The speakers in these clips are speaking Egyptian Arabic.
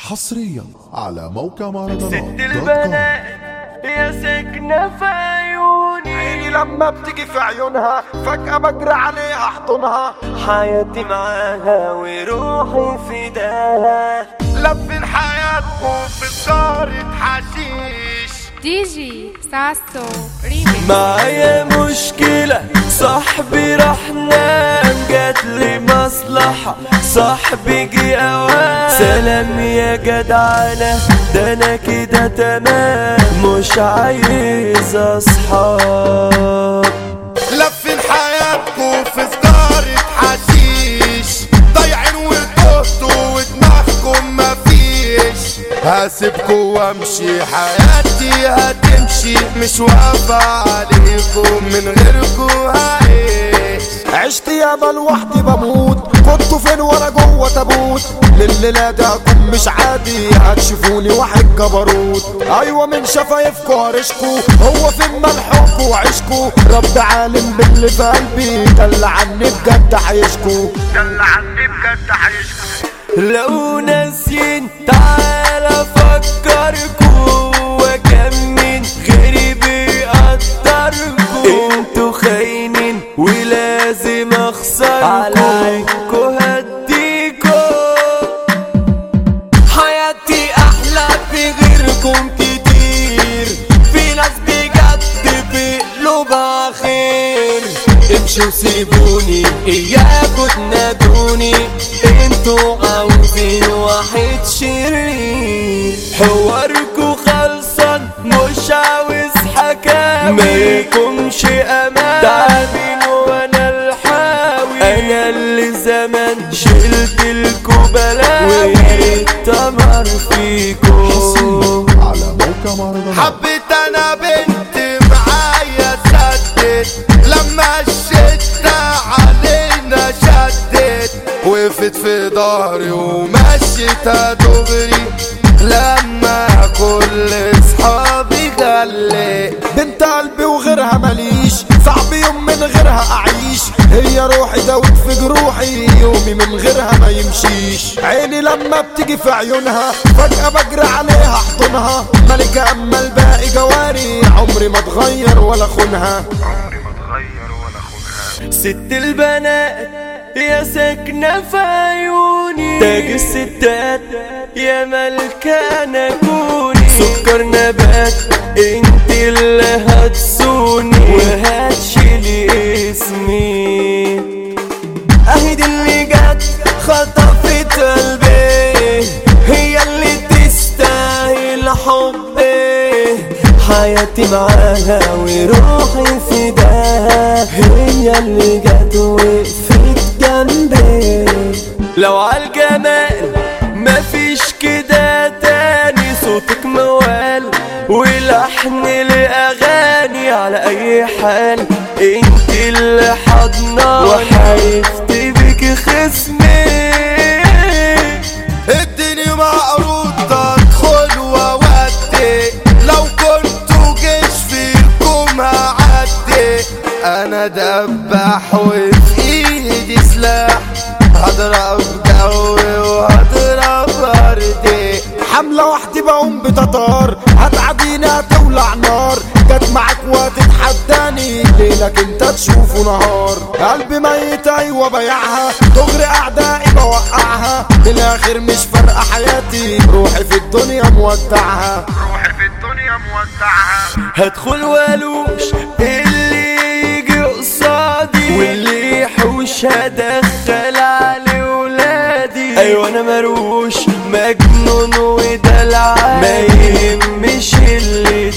حصريا على موقع مهرجانات ست البنات يا سكنة في عيوني عيني لما بتيجي في عيونها فجأة بجري عليها احضنها حياتي معاها وروحي فداها لفين حياتكم في صارت حشيش دي جي ساسو ريميكس معايا مشكلة صاحبي راح نام جات لي مصلحة صاحبي جه اوان سلام يا جدعانة ده انا كده تمام مش عايز اصحاب لفين حياتكم في صدارة حشيش ضايعين وتهتوا ودماغكم مفيش هسيبكم وامشي حياتي هتمشي مش واقفة عليكم من غيركم هعيش عشت ياما لوحدي بموت كنتوا فين وانا جوه تابوت لليلة ده كن مش عادي هتشوفوني واحد جبروت ايوه من شفايفكوا هرشكوا هو فين ملحوكوا وعشكوا رب عالم باللي في قلبي دل عني بجد عايشكوا دل عني بجد عايشكوا لو ناسين تعال افكركوا وكمين غيري بيقدركوا انتوا خاينين ولازم اخسركوا على عينكوا هديكوا حياتي احلى في غيركم كتير في ناس بجد بقلوبها خير امشوا وسيبوني اياكوا تنادوني انتوا عاوزين واحد شرير حواركوا خلصان مش عاوز حكاوي مالكمش امان تعبين وانا الحاوي انا اللي زمان شلت لكوا بلاوي ويتمر فيكوا على موقع مهرجانات حبيت انا بنت معايا سدت لما الشتا علينا شدت وقفت في ظهري ومشيتها دغري لما كل اصحابي غلي بنت قلبي وغيرها ماليش صعب يوم من غيرها اعيش هي روحي دوت في جروحي يومي من غيرها ما يمشيش عيني لما بتيجي في عيونها فجأة بجري عليها احضنها ملكة اما الباقي جواري عمري ما اتغير ولا خونها ست البنات يا ساكنة في عيوني تاج الستات يا ملكة كوني سكر نبات انت اللي هتسوني وهتشيلي اسمي اهي دي اللي جت خطفت قلبي هي اللي تستاهل حبي حياتي معاها وروحي فداها هي اللي جت وقفت جنبي لو عالجمال مفيش كده تاني صوتك موال ولحن لأغاني على أي حال انت اللي حضناني وحيفت بك خصمي اديني معروض ادخل واودي لو كنتوا جيش فيكم هعدي انا دبح وفي ايدي سلاح هضرب جوي وهضرب اردي حملة وحدي بقوم بتتار هتعديني هتولع نار جت معاك وتتحداني ليلك انت تشوفه نهار قلبي ميت ايوه بيعها دغري اعدائي بوقعها بالاخر مش فارقه حياتي روحي في الدنيا مودعها روحي في الدنيا مودعها هدخل والوش اللي يجي قصادي واللي يحوش هدخل على ولادي ايوه انا مروش مجنون ودلع ما يهمش اللي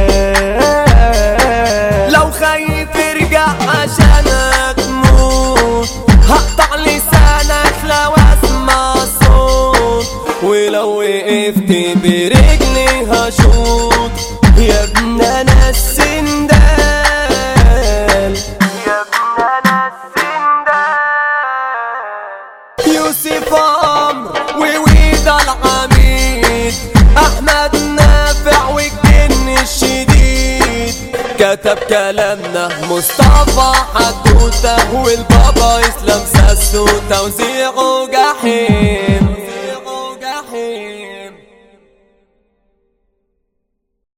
اتقال لو خايف ارجع عشان تموت هقطع لسانك لو اسمع صوت ولو وقفت برجلي هشوط يا ابن انا السندال يا ابن انا السندال يوسف عمرو وويد العميد احمد نافع والجن الشديد كتب كلامنا مصطفى حدوته والبابا اسلام ساسو توزيعه جحيم